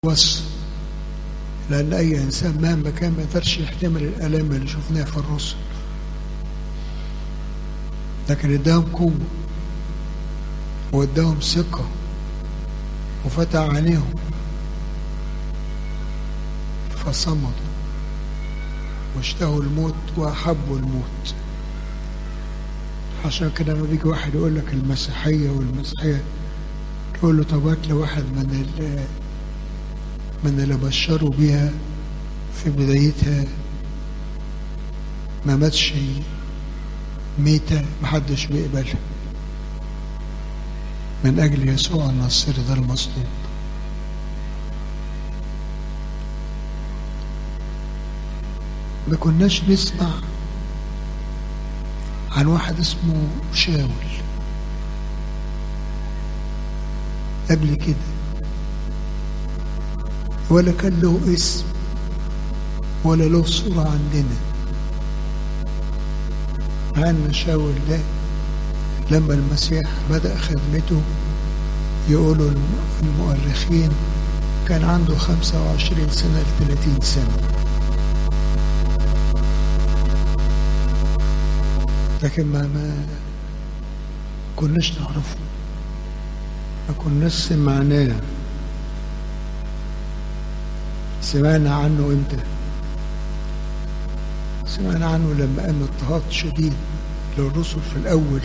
وصف لأن أي إنسان مهما كان ما يقدرش يحتمل الآلام اللي شفناها في الرسل لكن اداهم قوة واداهم ثقة وفتح عينيهم فصمدوا واشتهوا الموت وأحبوا الموت عشان كده لما بيجي واحد يقول لك المسيحية والمسيحية تقول له طب هات لي واحد من ال من اللي بشروا بيها في بدايتها ما ماتش ميتة محدش بيقبلها من أجل يسوع الناصري ده المصلوب ما كناش نسمع عن واحد اسمه شاول قبل كده ولا كان له اسم ولا له صورة عندنا مع ان شاول ده لما المسيح بدأ خدمته يقولوا المؤرخين كان عنده خمسة وعشرين سنة لثلاثين سنة لكن ما ما كناش نعرفه ما كناش سمعناه سمعنا عنه امتى سمعنا عنه لما قام اضطهاد شديد للرسل في الاول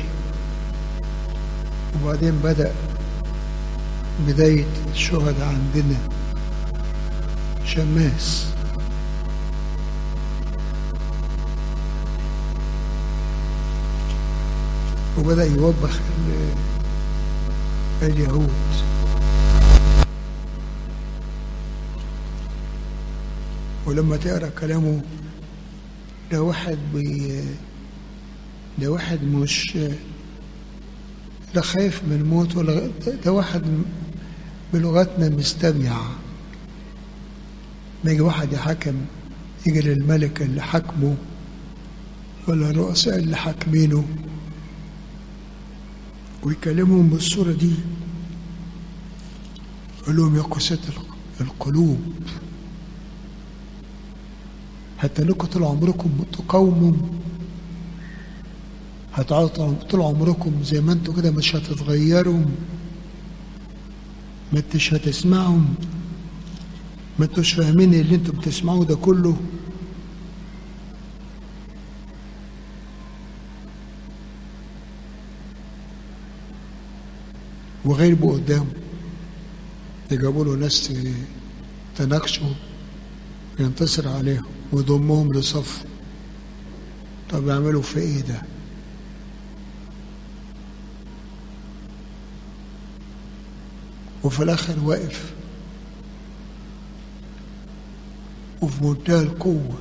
وبعدين بدا بدايه الشهداء عندنا شماس وبدا يوبخ اليهود ولما تقرا كلامه ده واحد بي ده واحد مش لا خايف من الموت ولا ده واحد بلغتنا مستمع ما يجي واحد يحكم يجي للملك اللي حكمه ولا الرؤساء اللي حاكمينه ويكلمهم بالصورة دي يقول لهم يا قساة القلوب حتى انكم طول عمركم تقاوموا هتقعدوا طول عمركم زي ما انتوا كده مش هتتغيروا ما انتش هتسمعوا ما انتوش فاهمين اللي انتوا بتسمعوه ده كله وغيربوا قدامه يجابوا له ناس تناقشوا ينتصر عليهم ويضمهم لصف طب يعملوا في ايه ده وفي الاخر واقف وفي منتهى القوة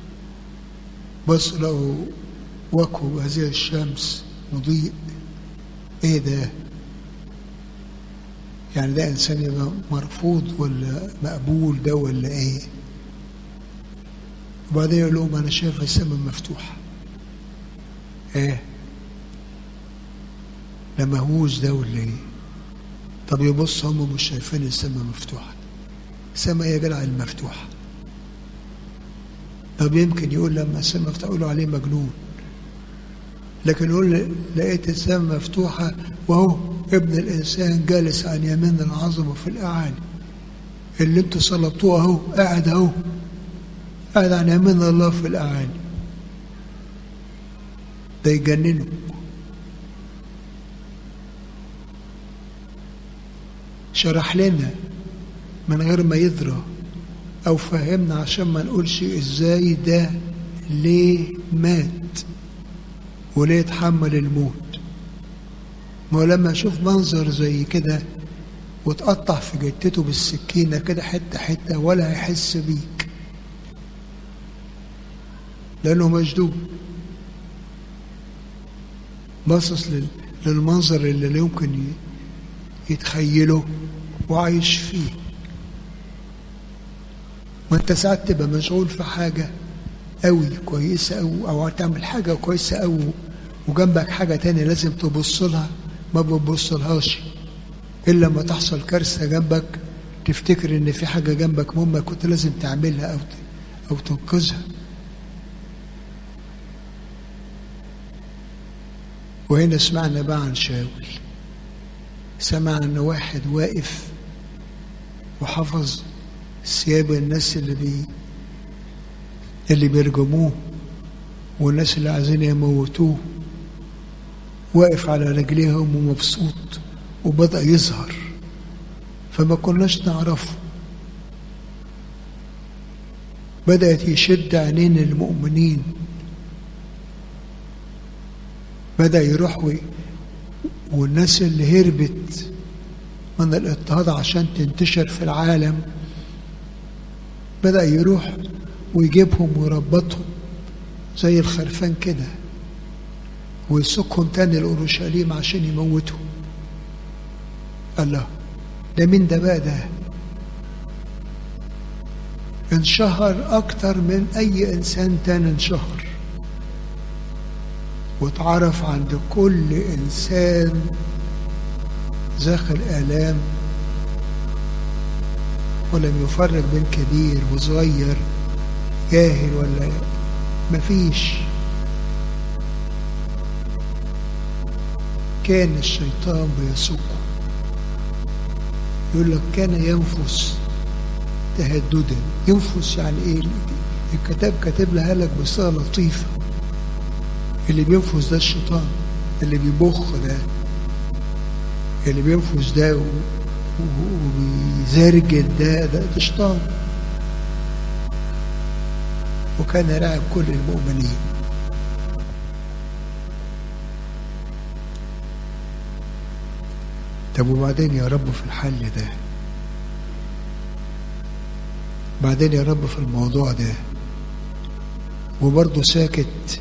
بص له وجهه هذه الشمس مضيء ايه ده يعني ده انسان يبقى مرفوض ولا مقبول ده ولا ايه وبعدين يقول لهم انا شايف السماء مفتوحه ايه ده مهووس ده ولا ايه طب يبص هم مش شايفين السماء مفتوحه السماء يا جدع المفتوحه طب يمكن يقول لما السماء مفتوحه يقولوا عليه مجنون لكن يقول لقيت السماء مفتوحه وهو ابن الانسان جالس عن يمين العظمه في الاعالي اللي انتوا صلبتوه اهو قاعد اهو قاعد عن يمين الله في الأعالي ده يجننه شرح لنا من غير ما يدرى أو فهمنا عشان ما نقولش إزاي ده ليه مات وليه اتحمل الموت ما هو لما أشوف منظر زي كده وتقطع في جتته بالسكينة كده حتة حتة ولا هيحس بيك لأنه مجدوب باصص للمنظر اللي لا يمكن يتخيله وعايش فيه ما انت ساعات تبقى مشغول في حاجة قوي كويسة أوي أو تعمل حاجة كويسة أوي وجنبك حاجة تانية لازم تبص لها ما بتبص لهاش إلا لما تحصل كارثة جنبك تفتكر ان في حاجه جنبك مهمه كنت لازم تعملها او او تنقذها وهنا سمعنا بقى عن شاول سمع ان واحد واقف وحفظ ثياب الناس اللي بي اللي بيرجموه والناس اللي عايزين يموتوه واقف على رجليهم ومبسوط وبدأ يظهر فما كناش نعرفه بدأت يشد عينين المؤمنين بدأ يروح وي... والناس اللي هربت من الاضطهاد عشان تنتشر في العالم بدأ يروح ويجيبهم ويربطهم زي الخرفان كده ويسوقهم تاني لأورشليم عشان يموتهم الله ده مين ده بقى ده انشهر أكتر من أي إنسان تاني انشهر واتعرف عند كل إنسان ذاق الآلام ولم يفرق بين كبير وصغير جاهل ولا مفيش كان الشيطان بيسوقه يقول لك كان ينفس تهددا ينفس يعني ايه الكتاب كاتب لها لك بصيغه لطيفه اللي بينفس ده الشيطان اللي بيبخ ده اللي بينفس ده وبيزرجل ده ده شيطان وكان راعب كل المؤمنين طب وبعدين يا رب في الحل ده بعدين يا رب في الموضوع ده وبرضه ساكت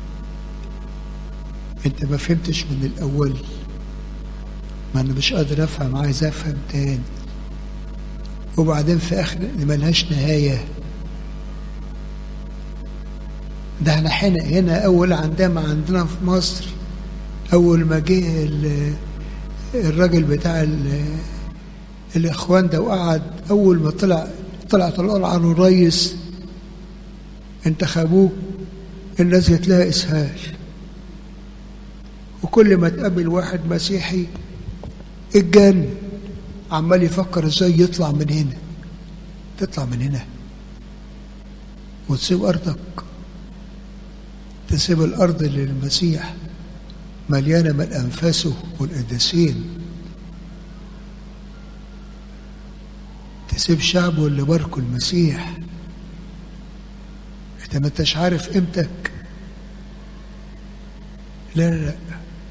انت ما فهمتش من الاول ما انا مش قادر افهم عايز افهم تاني وبعدين في اخر ملهاش نهايه ده احنا هنا هنا اول عندما عندنا في مصر اول ما جه الراجل بتاع الاخوان ده وقعد اول ما طلع طلعت القرعه عنه الريس انتخبوه الناس جت لها اسهال وكل ما تقابل واحد مسيحي الجن عمال يفكر ازاي يطلع من هنا تطلع من هنا وتسيب ارضك تسيب الارض للمسيح مليانه من انفاسه والقديسين تسيب شعبه اللي باركوا المسيح انت ما انتش عارف قيمتك لا لا لا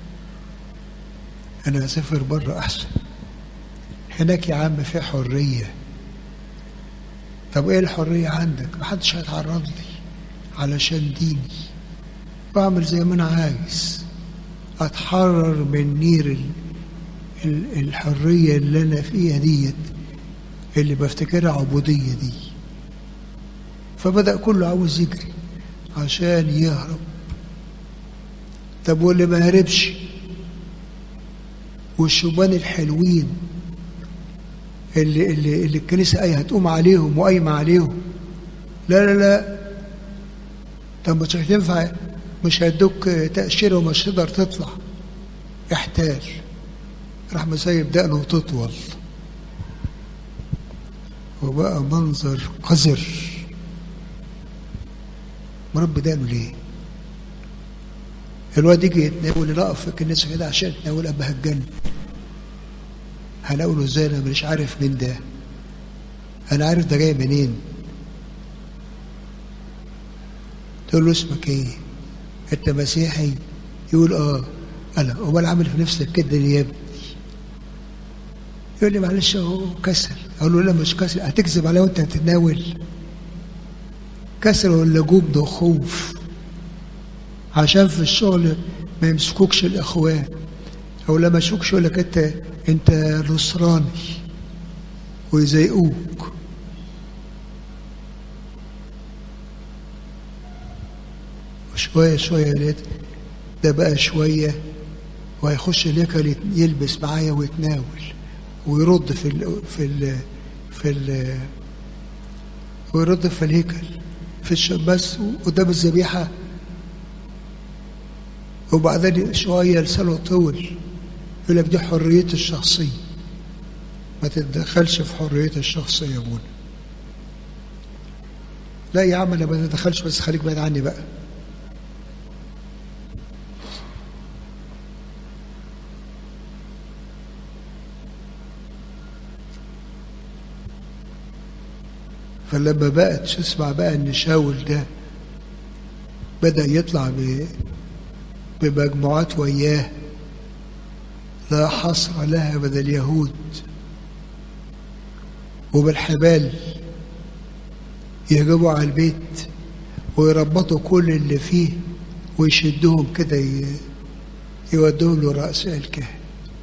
انا اسافر بره احسن هناك يا عم في حريه طب ايه الحريه عندك محدش هيتعرض لي علشان ديني بعمل زي ما انا عايز اتحرر من نير الحريه اللي انا فيها ديت اللي بفتكرها عبوديه دي فبدا كله عاوز يجري عشان يهرب طب واللي ما هربش والشبان الحلوين اللي اللي اللي الكنيسه اي هتقوم عليهم وقايمه عليهم لا لا لا طب مش هتنفع مش هيدوك تأشيرة ومش تقدر تطلع احتال راح مسيب دقنه وتطول وبقى منظر قذر مربي دقنه ليه؟ الواد يجي يتناول نقف في الكنيسة كده عشان يتناول أبها الجنة هنقوله ازاي انا مش عارف مين ده انا عارف ده جاي منين تقول له اسمك ايه انت مسيحي يقول اه انا امال عامل في نفسك كده ليه يا ابني يقول لي معلش اهو كسل اقول له لا مش كسل هتكذب عليا وانت هتتناول كسل ولا جبن وخوف عشان في الشغل ما يمسكوكش الاخوان او لما يشوكش يقول لك انت انت نصراني ويضايقوك وشوية شوية لقيت ده بقى شوية وهيخش الهيكل يلبس معايا ويتناول ويرد في ال في ال في ال ويرد في الهيكل في الشمس قدام الذبيحة وبعدين شوية لسانه طول يقول لك دي حريتي الشخصية ما تتدخلش في حريتي الشخصية يا ابونا لا يا عم انا ما تتدخلش بس خليك بعيد عني بقى فلما بقت تسمع بقى ان شاول ده بدأ يطلع ب- بمجموعات وياه لا حصر لها من اليهود وبالحبال يهجموا على البيت ويربطوا كل اللي فيه ويشدوهم كده ي- يودوهم لرؤساء الكهنة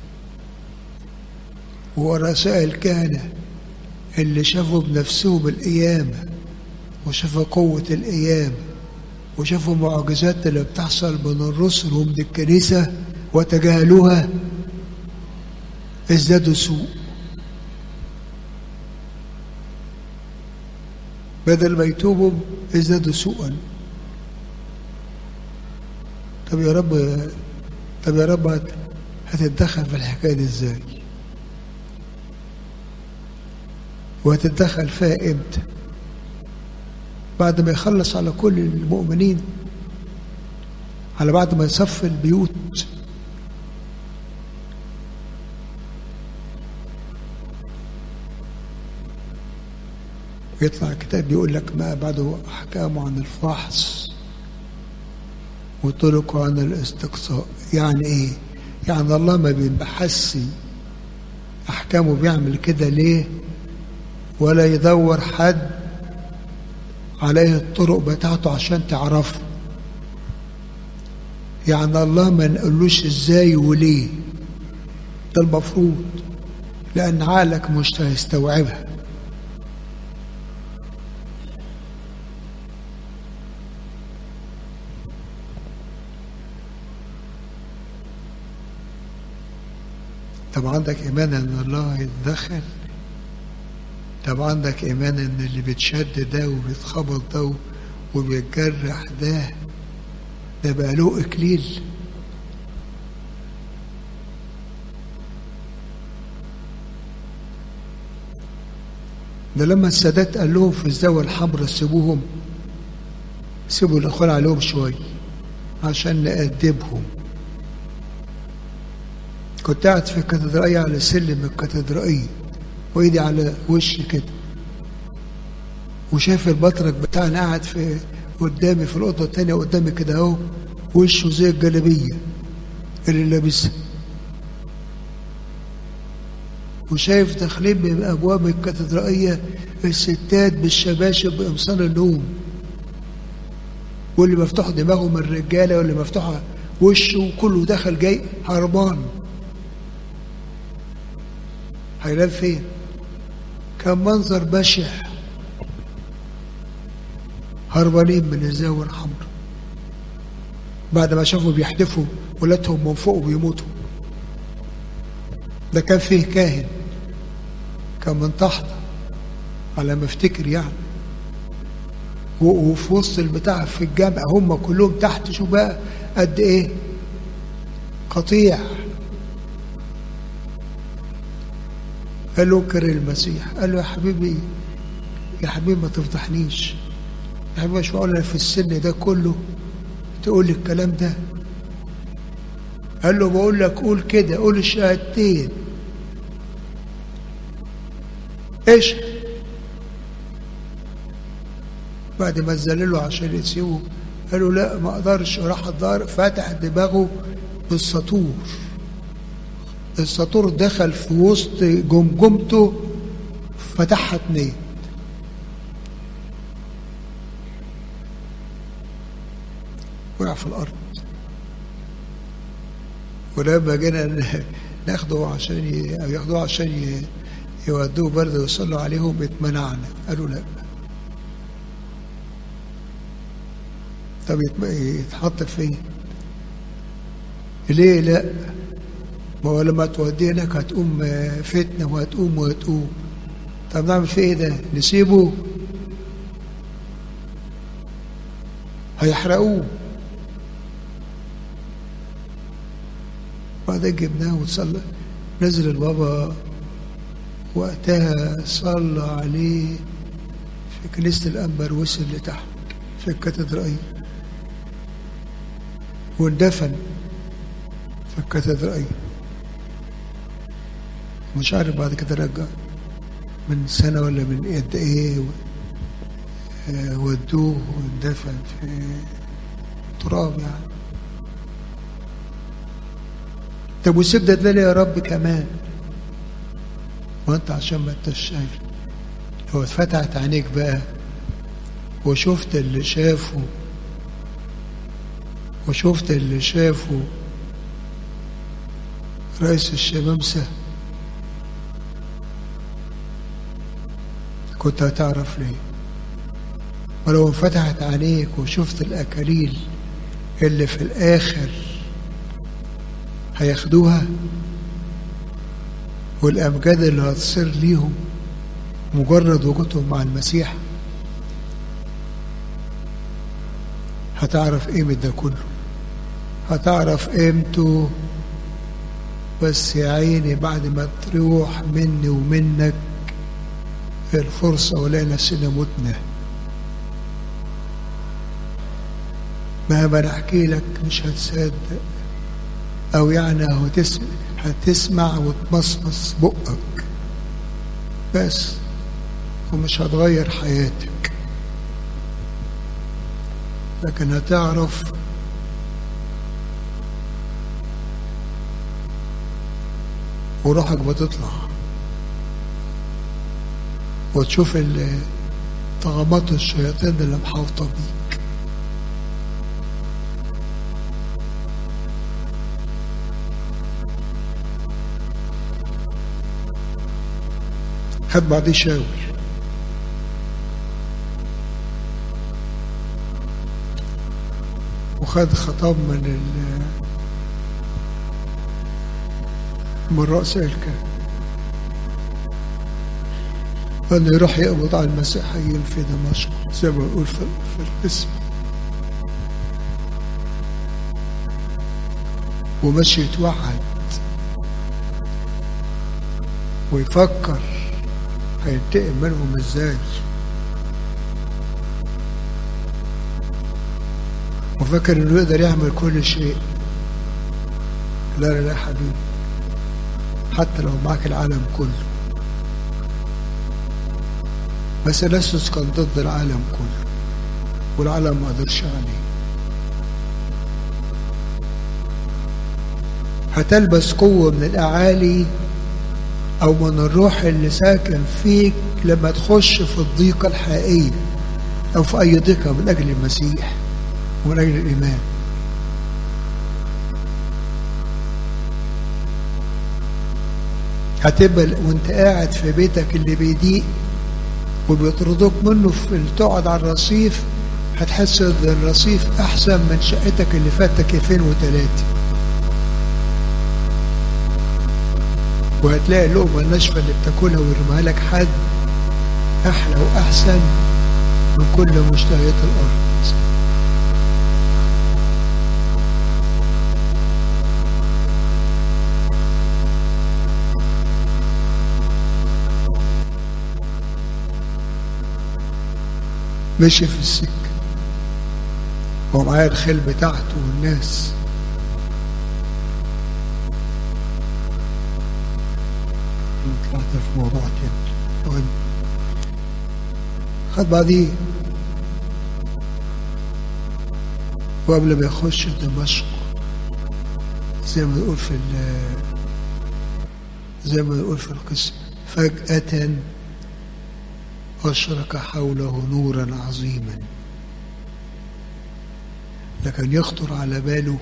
ورؤساء الكهنة اللي شافوا بنفسهم القيامة وشافوا قوة القيامة وشافوا معجزات اللي بتحصل من الرسل ومن الكنيسة وتجاهلوها ازدادوا سوء بدل ما يتوبوا ازدادوا سوءا طب يا رب طب يا رب هت- هتتدخل في الحكايه دي ازاي؟ وهتتدخل فيها امتى؟ بعد ما يخلص على كل المؤمنين على بعد ما يصفي البيوت يطلع كتاب يقول لك ما بعده أحكامه عن الفحص وطرقه عن الاستقصاء يعني إيه؟ يعني الله ما بيبحثش أحكامه بيعمل كده ليه ولا يدور حد عليه الطرق بتاعته عشان تعرفه يعني الله ما نقولوش ازاي وليه ده المفروض لأن عقلك مش هيستوعبها طب عندك إيمان إن الله يتدخل طب عندك إيمان إن اللي بيتشد ده وبيتخبط ده وبيتجرح ده ده بقى له إكليل ده لما السادات قال لهم في الزاوية الحمراء سيبوهم سيبوا الإخوان عليهم شوية عشان نأدبهم كنت قاعد في الكاتدرائية على سلم الكاتدرائية وإيدي على وشي كده وشايف البطرك بتاعنا قاعد في قدامي في الأوضة التانية قدامي كده أهو وشه زي الجلابية اللي لابسها وشايف داخلين من أبواب الكاتدرائية الستات بالشباشب بإمصان النوم واللي مفتوح دماغه من الرجالة واللي مفتوحة وشه وكله دخل جاي هربان هينام فين كان منظر بشع هربانين من الزاوية الحمراء بعد ما شافوا بيحدفوا ولادهم من فوق وبيموتوا ده كان فيه كاهن كان من تحت على ما افتكر يعني وفي وسط البتاع في الجامع هم كلهم تحت شو بقى قد ايه قطيع قال له انكر المسيح قال له يا حبيبي يا حبيبي ما تفضحنيش يا حبيبي مش معقول في السن ده كله تقول لي الكلام ده قال له بقول لك قول كده قول الشهادتين ايش بعد ما اتذللوا عشان يسيبوا قالوا لا ما اقدرش راح الدار فتح دماغه بالسطور السطور دخل في وسط جمجمته فتحها اتنين وقع في الارض ولما جينا ناخده عشان ي... او ياخدوه عشان ي... يودوه برد ويصلوا عليهم اتمنعنا قالوا لا طب يتحط فين ليه لا ما هو لما توديه هناك هتقوم فتنه وهتقوم وهتقوم طب نعمل فيه ايه ده نسيبه هيحرقوه بعدين جبناه وتصلى نزل البابا وقتها صلى عليه في كنيسة الأنبر وصل لتحت في الكاتدرائية واندفن في الكاتدرائية مش عارف بعد كده رجع من سنة ولا من قد إيه آه، ودوه واندفن في تراب يعني طب وسيب ده ليه يا رب كمان وانت عشان ما انتش شايف لو اتفتحت عينيك بقى وشفت اللي شافه وشفت اللي شافه رئيس الشمامسة كنت هتعرف ليه ولو انفتحت عينيك وشفت الأكاليل اللي في الآخر هياخدوها والأمجاد اللي هتصير ليهم مجرد وجودهم مع المسيح هتعرف قيمة ده كله هتعرف قيمته بس يا عيني بعد ما تروح مني ومنك الفرصة ولا نفسنا متنا مهما نحكي لك مش هتصدق أو يعني هتسمع, هتسمع وتمصمص بقك بس ومش هتغير حياتك لكن هتعرف وروحك بتطلع وتشوف طغمات الشياطين اللي محاوطة بيك خد بعديه شاور وخد خطاب من ال من رأس الكهنة انه يروح يقبض على المسيحيين في دمشق زي ما يقول في, في القسم ومشي يتوعد ويفكر هينتقم منهم ازاي وفكر انه يقدر يعمل كل شيء لا لا لا حبيبي حتى لو معك العالم كله بس لسوس كان ضد العالم كله والعالم ما قدرش عليه هتلبس قوة من الأعالي أو من الروح اللي ساكن فيك لما تخش في الضيقة الحقيقية أو في أي ضيقة من أجل المسيح ومن أجل الإيمان هتبقى وانت قاعد في بيتك اللي بيضيق وبيطردوك منه في تقعد على الرصيف هتحس ان الرصيف احسن من شقتك اللي فاتك 2003 وهتلاقي اللقمة الناشفة اللي بتاكلها ويرميها لك حد أحلى وأحسن من كل مشتهيات الأرض مشي في السكة ومعايا الخيل بتاعته والناس طلعت في موضوع تاني المهم خد بعديه وقبل ما يخش دمشق زي ما يقول في زي ما يقول في القسم فجأة أشرق حوله نورا عظيما لكن يخطر على باله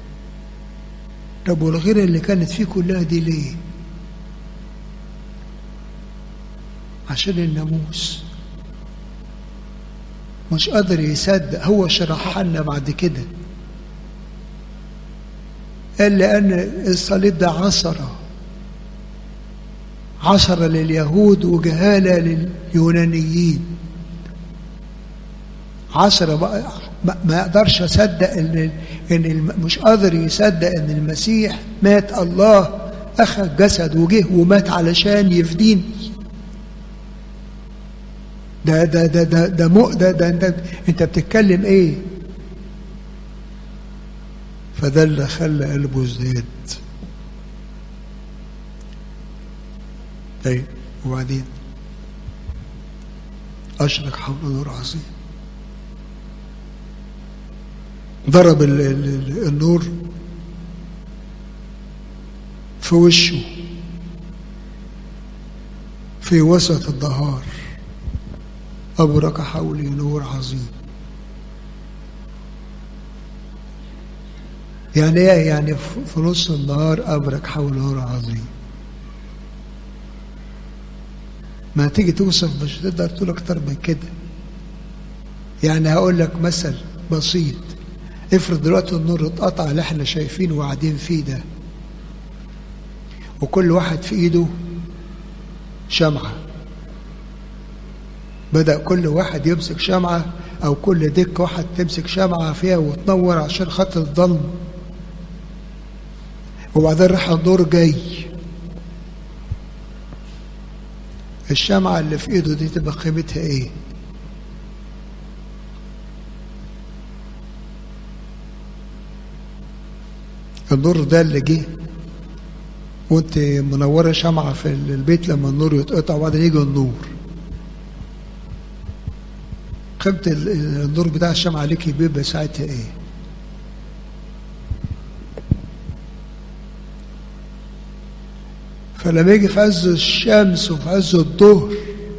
طب والغيرة اللي كانت فيه كلها دي ليه؟ عشان الناموس مش قادر يصدق هو شرح لنا بعد كده قال لأن الصليب ده عصرة عشرة لليهود وجهالة لليونانيين عشرة ما, ما يقدرش أصدق إن إن مش قادر يصدق إن المسيح مات الله أخذ جسد وجه ومات علشان يفديني ده ده ده ده ده مو ده, ده انت انت بتتكلم ايه؟ فده اللي خلى قلبه ازداد طيب وبعدين أشرق حول نور عظيم ضرب ال ال النور في وشه في وسط النهار أبرق حولي نور عظيم يعني ايه يعني في نص النهار أبرق حول نور عظيم ما تيجي توصف مش تقدر تقول أكتر من كده يعني هقول لك مثل بسيط افرض دلوقتي النور اتقطع اللي احنا شايفينه وقاعدين فيه ده وكل واحد في ايده شمعة بدأ كل واحد يمسك شمعة أو كل ديك واحد تمسك شمعة فيها وتنور عشان خاطر الظلم وبعدين راح النور جاي الشمعة اللي في ايده دي تبقى قيمتها ايه النور ده اللي جه وانت منوره شمعه في البيت لما النور يتقطع وبعدين يجي النور قيمه النور بتاع الشمعه ليكي بيبقى ساعتها ايه فلما يجي في عز الشمس وفي عز الظهر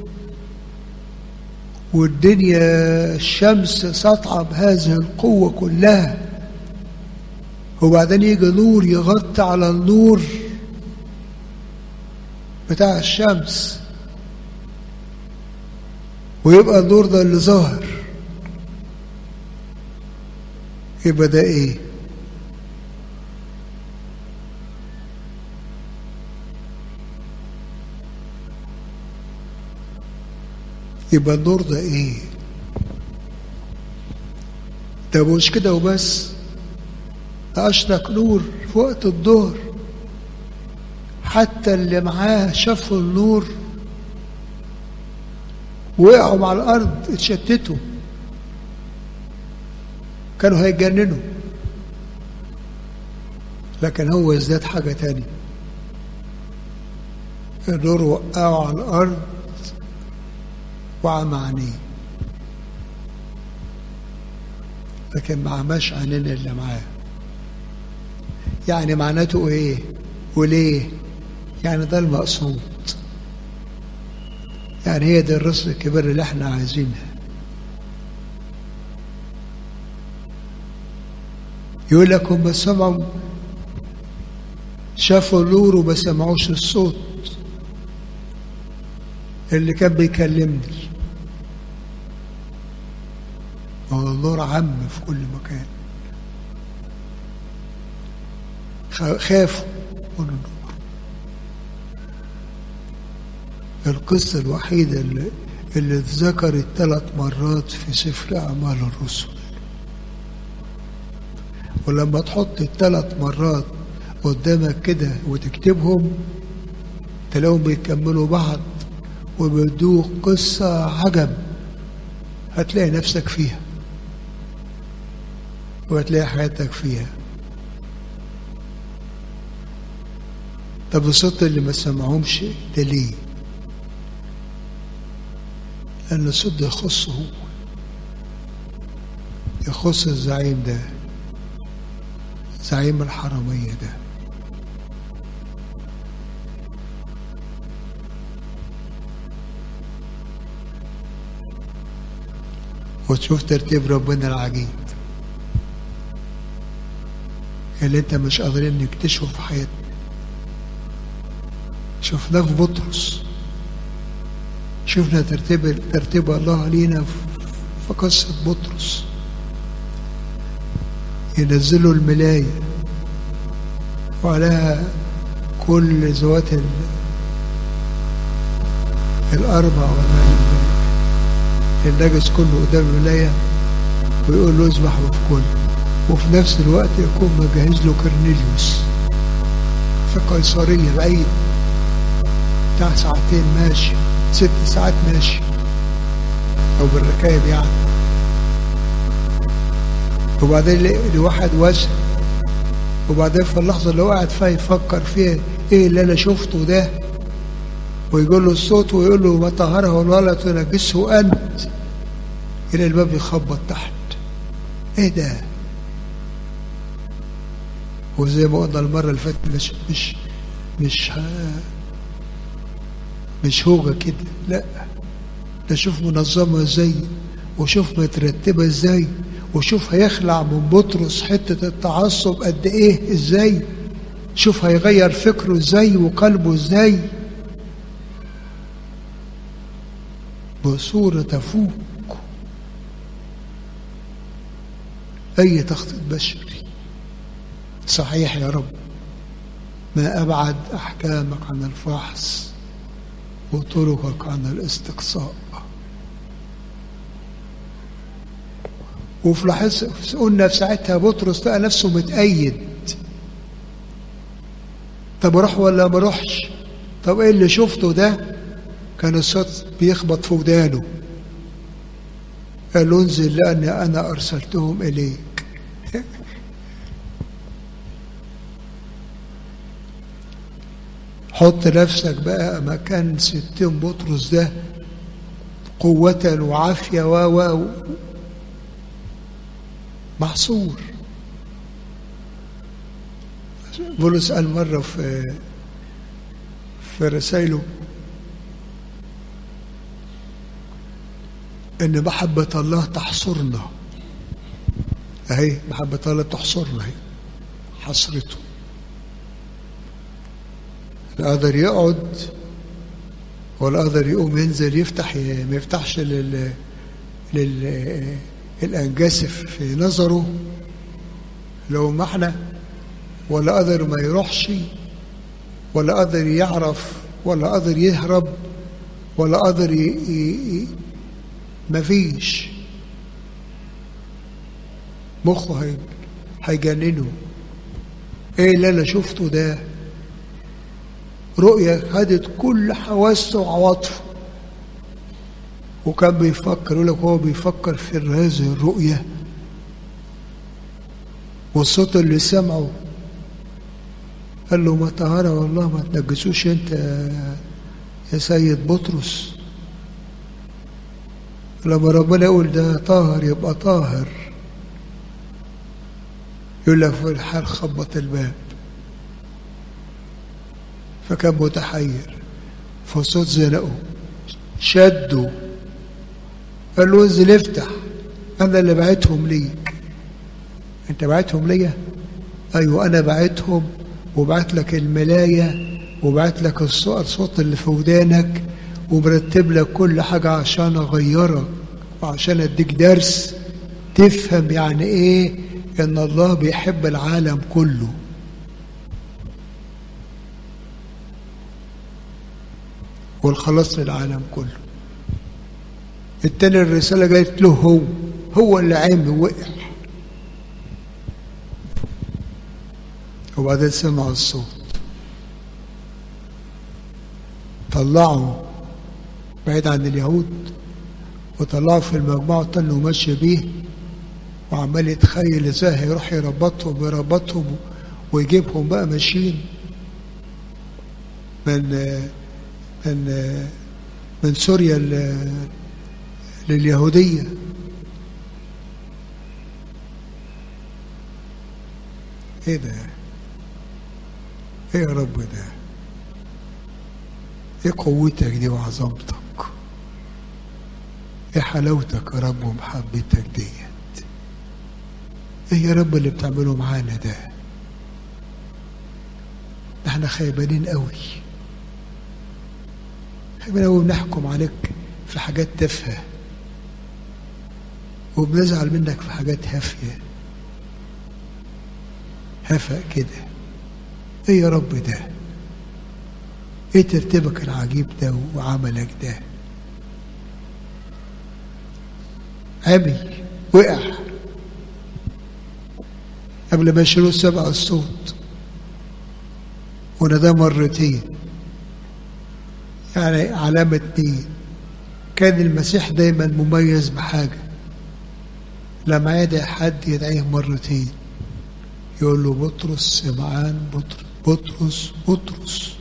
والدنيا الشمس ساطعه بهذه القوه كلها وبعدين يجي نور يغطي على النور بتاع الشمس ويبقى النور ده اللي ظاهر يبقى ده ايه يبقى النور ده ايه ده مش كده وبس أشرق نور في وقت الظهر حتى اللي معاه شافوا النور وقعوا على الأرض اتشتتوا كانوا هيتجننوا لكن هو ازداد حاجة تانية النور وقعوا على الأرض وعمى عينيه لكن ما عماش عينين اللي معاه يعني معناته ايه وليه يعني ده المقصود يعني هي دي الرسل الكبير اللي احنا عايزينها يقول لك هم سمعوا شافوا النور وما سمعوش الصوت اللي كان بيكلمني هو النور عم في كل مكان خافوا من النور القصة الوحيدة اللي, اللي اتذكرت ثلاث مرات في سفر أعمال الرسل ولما تحط الثلاث مرات قدامك كده وتكتبهم تلاقيهم بيكملوا بعض وبيدوك قصة عجب هتلاقي نفسك فيها وهتلاقي حياتك فيها طب الصوت اللي ما سمعهمش ده ليه لأن الصوت ده يخصه هو يخص الزعيم ده زعيم الحرمية ده وتشوف ترتيب ربنا العجيب اللي انت مش قادرين نكتشفه في حياتنا شفناه في بطرس شفنا ترتيب ترتيب الله لينا في قصة بطرس ينزلوا الملاية وعليها كل ذوات الأربع ولا النجس كله قدام الملاية ويقول له اذبح وفي كل وفي نفس الوقت يكون مجهز له كرنيليوس في قيصرية بعيد بتاع ساعتين ماشي ست ساعات ماشي أو بالركايب يعني وبعدين لواحد واسع وبعدين في اللحظة اللي هو قاعد فيها يفكر فيها ايه اللي انا شفته ده ويقول له الصوت ويقول له ما طهره ولا تنجسه انت الى الباب يخبط تحت ايه ده وزي ما قلنا المرة اللي فاتت مش مش مش ها مش هوجة كده لا ده شوف منظمة ازاي وشوف مترتبة ازاي وشوف هيخلع من بطرس حتة التعصب قد ايه ازاي شوف هيغير فكره ازاي وقلبه ازاي بصورة تفوق أي تخطيط بشري صحيح يا رب ما أبعد أحكامك عن الفحص وطرقك عن الاستقصاء وفي لحظة قلنا في ساعتها بطرس لقى نفسه متأيد طب اروح ولا ما اروحش طب ايه اللي شفته ده كان الصوت بيخبط في ودانه قال له انزل لاني انا ارسلتهم اليك حط نفسك بقى مكان ستين بطرس ده قوة وعافية و و محصور بولس قال مرة في في رسائله إن محبة الله تحصرنا أهي محبة الله تحصرنا أهي حصرته لا قدر يقعد ولا قدر يقوم ينزل يفتح ما يفتحش لل لل الأنجاسف في نظره لو ما احنا ولا قدر ما يروحش ولا قدر يعرف ولا قدر يهرب ولا قدر ي... ي... ما فيش مخه هي... هيجننه ايه اللي انا شفته ده رؤية خدت كل حواسه وعواطفه وكان بيفكر يقول لك هو بيفكر في هذه الرؤية والصوت اللي سمعه قال له ما طهارة والله ما تنجسوش انت يا سيد بطرس لما ربنا يقول ده طاهر يبقى طاهر يقول لك في الحال خبط الباب فكان متحير فصوت زنقه شده قال له انزل افتح انا اللي بعتهم ليك انت بعتهم ليا ايوه انا بعتهم وبعت لك الملايه وبعت لك الصوت اللي في ودانك ومرتب لك كل حاجه عشان اغيرك وعشان اديك درس تفهم يعني ايه ان الله بيحب العالم كله والخلاص للعالم كله التاني الرسالة جايت له هو هو اللي عامل وقع وبعدين سمع الصوت طلعوا بعيد عن اليهود وطلعوا في المجموعة التانية وماشي بيه وعمال يتخيل ازاي هيروح يربطهم ويربطهم ويجيبهم بقى ماشيين من من من سوريا لليهودية ايه ده ايه يا رب ده ايه قوتك دي وعظمتك ايه حلاوتك يا رب ومحبتك ديت ايه يا رب اللي بتعمله معانا ده احنا خيبانين قوي خيبانين قوي بنحكم عليك في حاجات تافهه وبنزعل منك في حاجات هافيه هفق كده ايه يا رب ده ايه ترتيبك العجيب ده وعملك ده عمي وقع قبل ما يشيلوا سبع الصوت وده مرتين يعني علامة مين كان المسيح دايما مميز بحاجة لما يدعي حد يدعيه مرتين يقول له بطرس سمعان بطرس بطرس بطرس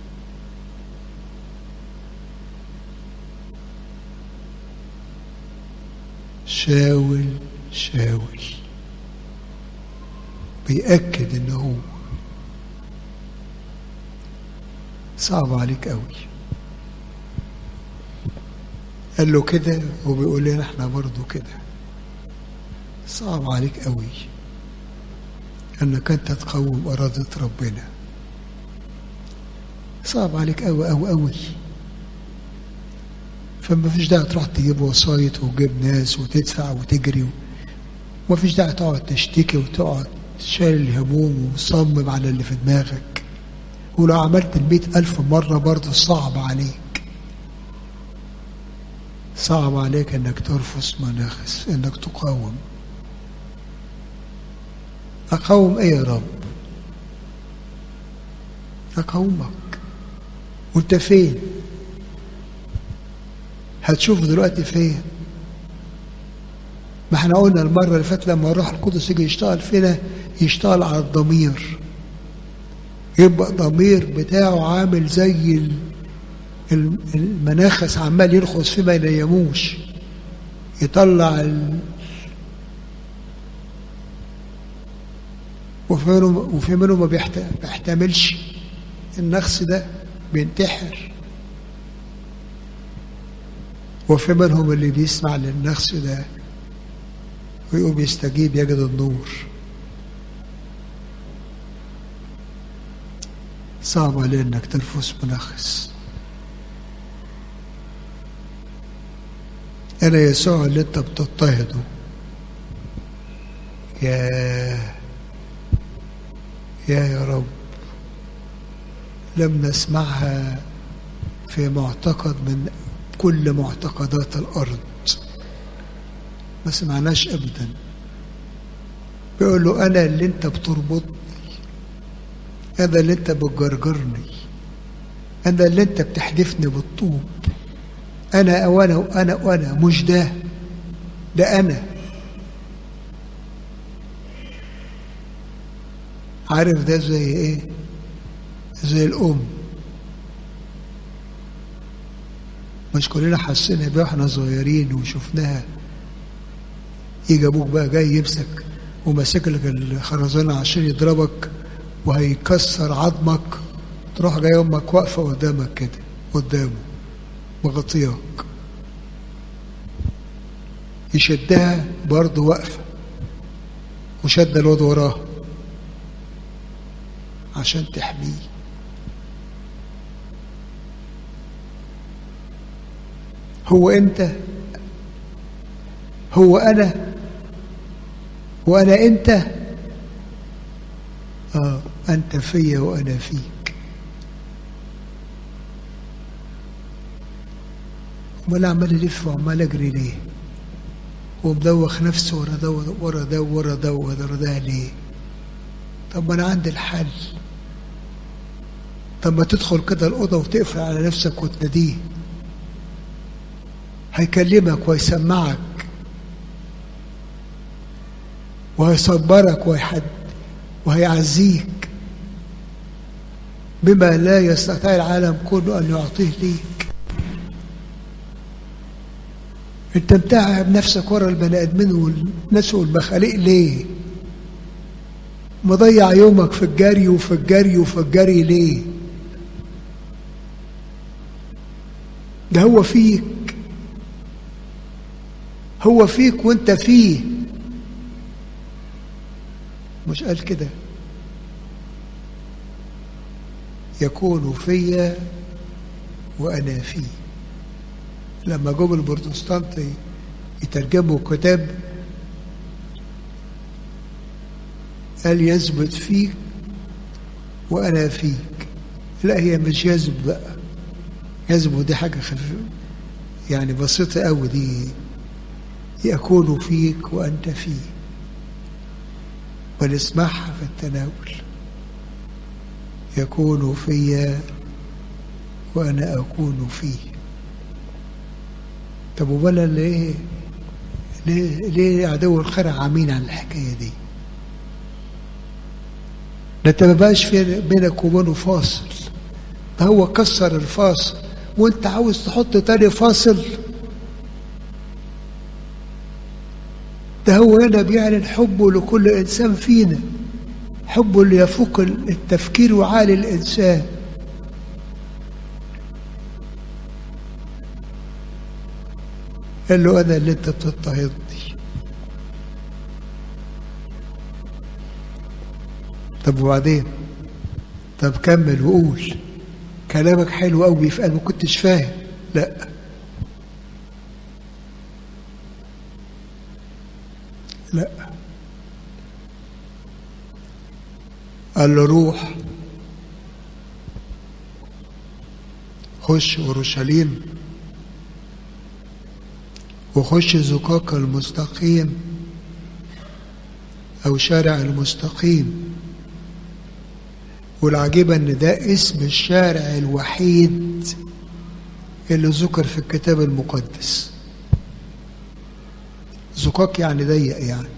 شاول شاول بيأكد ان هو صعب عليك قوي قال له كده وبيقول لنا احنا برضو كده صعب عليك قوي انك انت تقوم اراده ربنا صعب عليك قوي قوي قوي فما فيش داعي تروح تجيب وسايط وتجيب ناس وتدفع وتجري وما فيش داعي تقعد تشتكي وتقعد شايل الهموم وصمم على اللي في دماغك ولو عملت المئة ألف مرة برضه صعب عليك صعب عليك انك ترفس مناخس انك تقاوم اقاوم ايه يا رب اقاومك وانت فين هتشوف دلوقتي فين ما احنا قلنا المرة اللي فاتت لما الروح القدس يجي يشتغل فينا يشتغل على الضمير يبقى الضمير بتاعه عامل زي المناخس عمال يرخص فيه ما ينيموش يطلع ال... وفي منهم وفي منهم ما بيحتملش النخس ده بينتحر وفي منهم اللي بيسمع للنخس ده ويقوم يستجيب يجد النور صعب عليه انك تنفس منخس انا يسوع اللي انت بتضطهده يا يا يا رب لم نسمعها في معتقد من كل معتقدات الارض ما سمعناش ابدا بيقول له انا اللي انت بتربطني انا اللي انت بتجرجرني انا اللي انت بتحدفني بالطوب انا وانا وانا وانا مش ده ده انا عارف ده زي ايه زي الام مش كلنا حسينا بيها واحنا صغيرين وشفناها يجي ابوك بقى جاي يمسك وماسك لك الخرزانه عشان يضربك وهيكسر عظمك تروح جاي امك واقفه قدامك كده قدامه مغطياك يشدها برضه واقفه وشد الواد وراها عشان تحميه هو انت هو انا وانا انت اه انت فيا وانا فيك امال عمال الف وعمال اجري ليه ومدوخ نفسه ورا ده ورا ده ورا ده ورا ده ليه طب ما انا عندي الحل طب ما تدخل كده الاوضه وتقفل على نفسك وتناديه هيكلمك ويسمعك وهيصبرك ويحد وهيعزيك بما لا يستطيع العالم كله ان يعطيه ليك انت متعب نفسك ورا البني ادمين والناس والمخاليق ليه مضيع يومك في الجري وفي الجري وفي الجري ليه ده هو فيك هو فيك وانت فيه مش قال كده يكون فيا وانا فيه لما جم البروتستانت يترجموا كتاب قال يثبت فيك وانا فيك لا هي مش يزب بقى يزب دي حاجة خفيفة يعني بسيطة قوي دي يكون فيك وأنت فيه ونسمعها في التناول يكون في وأنا أكون فيه طب وبلا ليه ليه ليه عدو الخير عامين عن الحكاية دي ده انت ما بقاش في بينك وبينه فاصل ده هو كسر الفاصل وانت عاوز تحط تاني فاصل ده هو هنا بيعلن حبه لكل انسان فينا حبه اللي يفوق التفكير وعالي الانسان قال له انا اللي انت بتضطهدني طب وبعدين طب كمل وقول كلامك حلو قوي في ما كنتش فاهم لا لا قال له روح خش اورشليم وخش زقاق المستقيم او شارع المستقيم والعجيبة ان ده اسم الشارع الوحيد اللي ذكر في الكتاب المقدس زقاق يعني ضيق يعني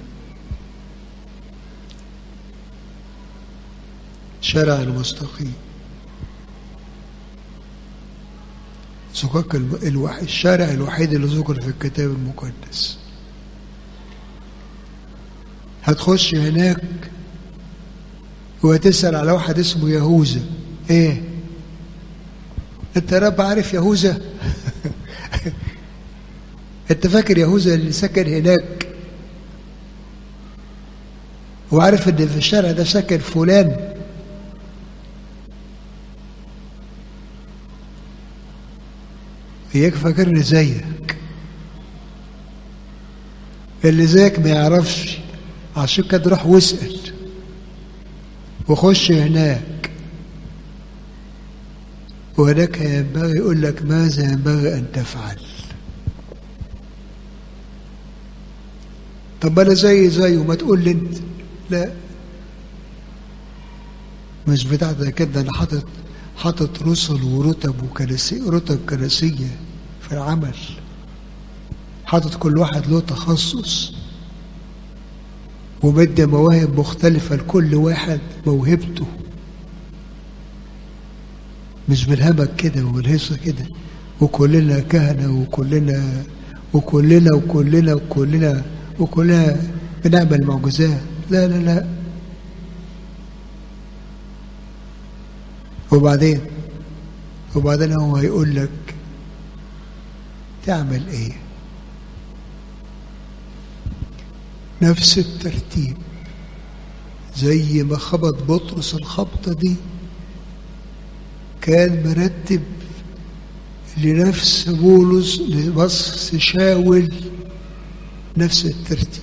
شارع المستقيم زقاق الوحيد الشارع الوحيد اللي ذكر في الكتاب المقدس هتخش هناك وتسأل على واحد اسمه يهوذا ايه انت يا رب عارف يهوذا انت فاكر يهوذا اللي سكن هناك وعارف ان في الشارع ده سكن فلان اياك فاكرني زيك اللي زيك ما يعرفش عشان كده روح واسأل وخش هناك وهناك ينبغي يقول لك ماذا ينبغي أن تفعل طب أنا زي زيه ما تقول لي أنت لا مش بتاع ده كده أنا حاطط حاطط رسل ورتب وكنسي رتب كنسية في العمل حاطط كل واحد له تخصص ومدي مواهب مختلفة لكل واحد موهبته مش بالهمك كده والهيصة كده وكلنا كهنة وكلنا وكلنا وكلنا وكلنا وكلنا بنعمل معجزات لا لا لا وبعدين وبعدين هو هيقول لك تعمل ايه نفس الترتيب زي ما خبط بطرس الخبطة دي كان مرتب لنفس بولس لبص شاول نفس الترتيب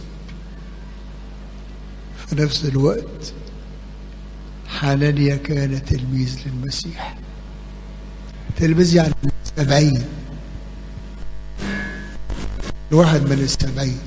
في نفس الوقت حنانيا كان تلميذ للمسيح تلميذ يعني من السبعين الواحد من السبعين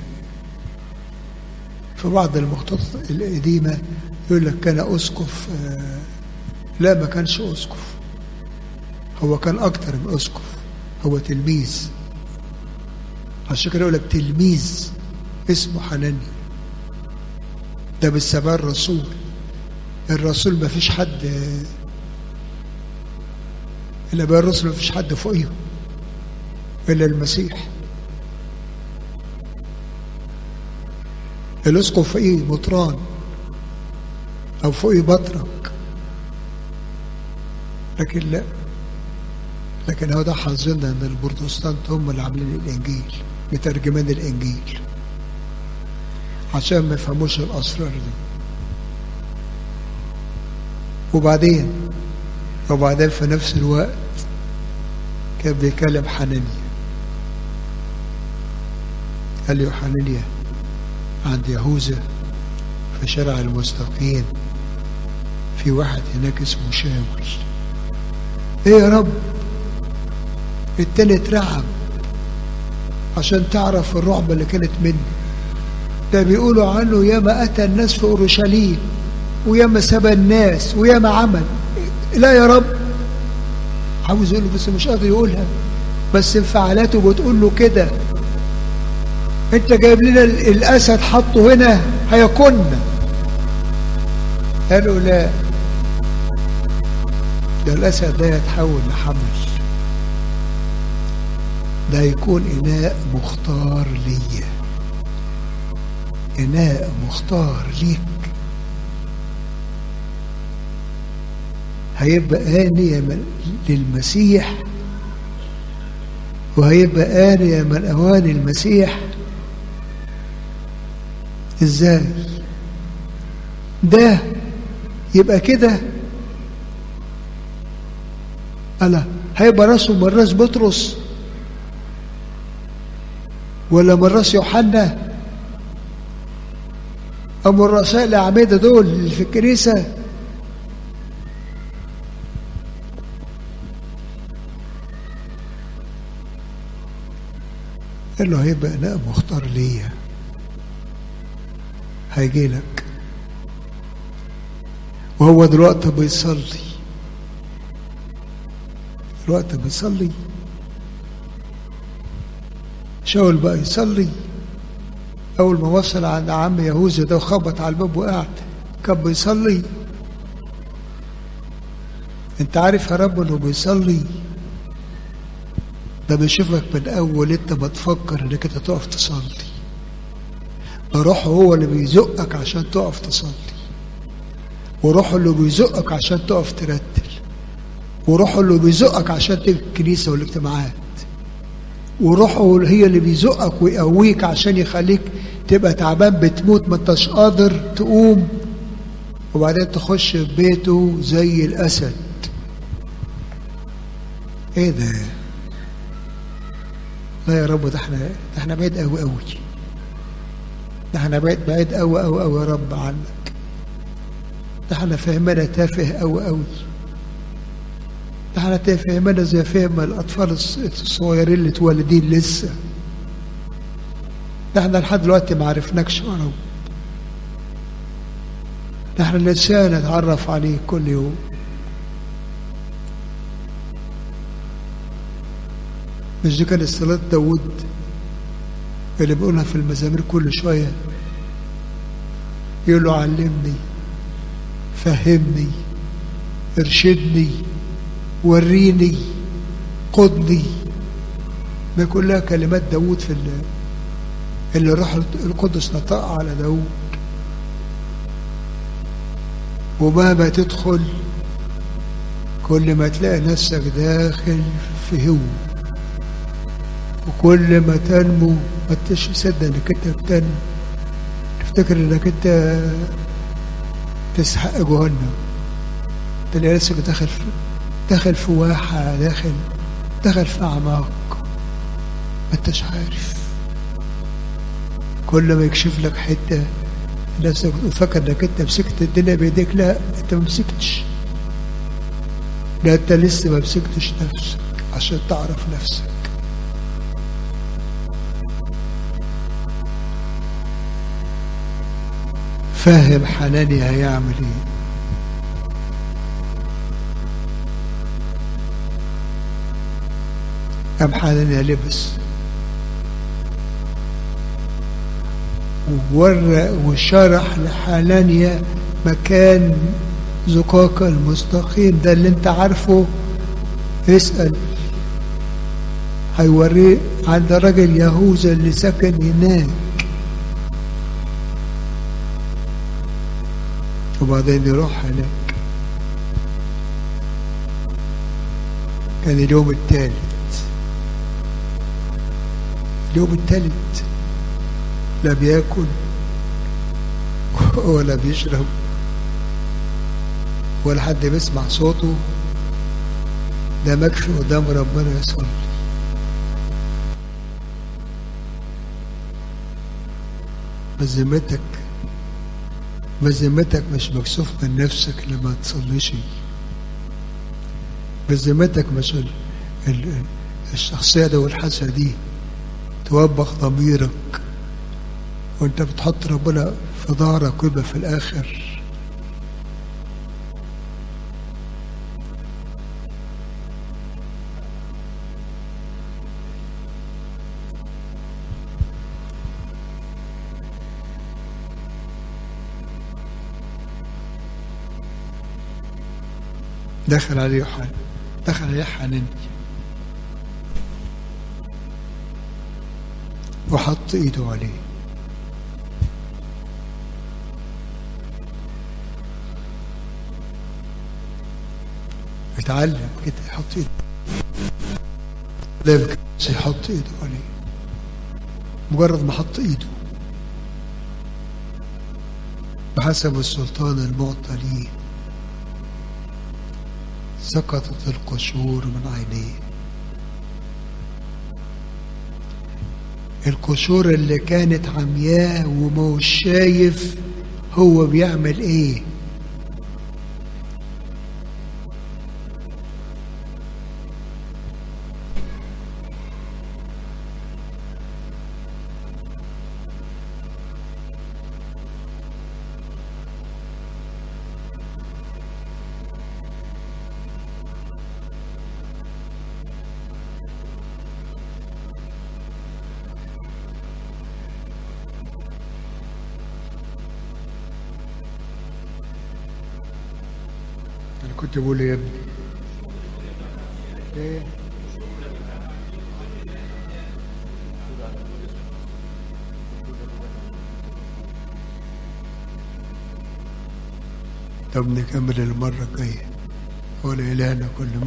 في بعض المخطوطات القديمة يقول لك كان أسقف لا ما كانش أسقف هو كان أكتر من أسقف هو تلميذ عشان كده يقول لك تلميذ اسمه حناني ده بالسبع الرسول الرسول ما فيش حد إلا بقى الرسل ما فيش حد فوقيهم إلا المسيح الاسقف فوقيه مطران او فوقيه بطرك لكن لا لكن هو ده حظنا ان البروتستانت هم اللي عاملين الانجيل مترجمان الانجيل عشان ما يفهموش الاسرار دي وبعدين وبعدين في نفس الوقت كان بيكلم حنانيا قال له حنانيا عند يهوذا في شارع المستقيم في واحد هناك اسمه شاول ايه يا رب التاني اترعب عشان تعرف الرعب اللي كانت منه ده بيقولوا عنه ياما اتى الناس في اورشليم وياما سبى الناس وياما عمل لا يا رب عاوز يقول له بس مش قادر يقولها بس انفعالاته بتقول له كده انت جايب لنا الاسد حطه هنا هيكون قالوا لا ده الاسد ده يتحول لحمل ده يكون اناء مختار ليا اناء مختار ليك هيبقى آنية للمسيح وهيبقى آنية من أواني المسيح إزاي ده يبقى كده ألا هيبقى راسه من راس بطرس ولا من راس يوحنا أو من رؤساء الأعمدة دول اللي في الكنيسة قال له هيبقى إناء مختار ليا هيجي لك وهو دلوقتي بيصلي دلوقتي بيصلي شاول بقى يصلي أول ما وصل عند عم يهوذا ده وخبط على الباب وقعد كان بيصلي أنت عارف يا رب إنه بيصلي ده بيشوفك من أول أنت ما تفكر إنك أنت تقف تصلي روحه هو اللي بيزقك عشان تقف تصلي وروحه اللي بيزقك عشان تقف ترتل وروحه اللي بيزقك عشان تيجي الكنيسة والاجتماعات وروحه هي اللي بيزقك ويقويك عشان يخليك تبقى تعبان بتموت ما انتش قادر تقوم وبعدين تخش في بيته زي الأسد ايه ده لا يا رب ده احنا ده احنا بعيد قوي قوي ده احنا بعيد بعيد قوي قوي قوي يا رب عنك ده احنا فهمنا تافه قوي قوي ده احنا فهمنا زي فهم الاطفال الصغيرين اللي اتولدين لسه ده احنا لحد دلوقتي ما عرفناكش يا رب ده احنا لسه نتعرف عليك كل يوم مش دي كانت صلاة داود اللي بيقولها في المزامير كل شوية يقول له علمني فهمني ارشدني وريني قدني ما كلها كلمات داود في اللي, اللي روح القدس نطقها على داود ومهما تدخل كل ما تلاقي نفسك داخل في هو وكل ما تنمو ما تصدق انك انت بتنمو تفتكر انك انت تستحق جهنم تلاقي نفسك داخل في داخل في واحة داخل داخل في أعماق ما انتش عارف كل ما يكشف لك حتة نفسك فاكر انك انت مسكت الدنيا بايديك لا انت ما مسكتش لا انت لسه ما مسكتش نفسك عشان تعرف نفسك فاهم حناني هيعمل ايه قام حنانيا لبس وورق وشرح لحنانيا مكان زقاق المستقيم ده اللي انت عارفه اسأل هيوريه عند راجل يهوذا اللي سكن هناك وبعدين يروح هناك كان اليوم الثالث اليوم الثالث لا بياكل ولا بيشرب ولا حد بيسمع صوته ده مكفي قدام ربنا يصلي بذمتك بذمتك مش مكسوف من نفسك لما تصليش بذمتك مش ال... ال... الشخصية ده والحاسة دي توبخ ضميرك وانت بتحط ربنا في ظهرك ويبقى في الآخر دخل عليه يوحنا دخل عليه حنان وحط ايده عليه اتعلم كده يحط ايده لا يمكن يحط ايده عليه مجرد ما حط ايده بحسب السلطان المعطى ليه سقطت القشور من عينيه القشور اللي كانت عمياه ومش شايف هو بيعمل ايه انا كنت بقول يا ابني ايه طب نكمل المرة الجاية ولا إلهنا كل